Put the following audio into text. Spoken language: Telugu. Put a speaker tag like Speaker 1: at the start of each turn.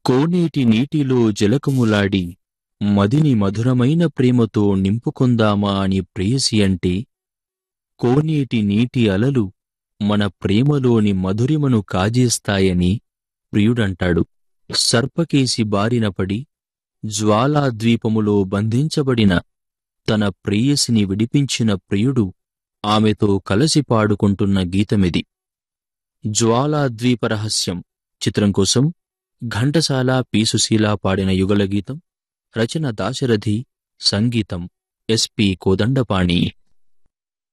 Speaker 1: కోనేటి నీటిలో జలకములాడి మదిని మధురమైన ప్రేమతో నింపుకొందామా అని ప్రేయసి అంటే కోనేటి నీటి అలలు మన ప్రేమలోని మధురిమను కాజేస్తాయని ప్రియుడంటాడు సర్పకేసి బారిన పడి జ్వాలాద్వీపములో బంధించబడిన తన ప్రేయసిని విడిపించిన ప్రియుడు ఆమెతో కలసి పాడుకుంటున్న గీతమిది జ్వాలాద్వీప రహస్యం చిత్రం కోసం ఘంటసాల పి సుశీల పాడిన యుగల గీతం రచన దాశరథి సంగీతం ఎస్పి కోదండపాణి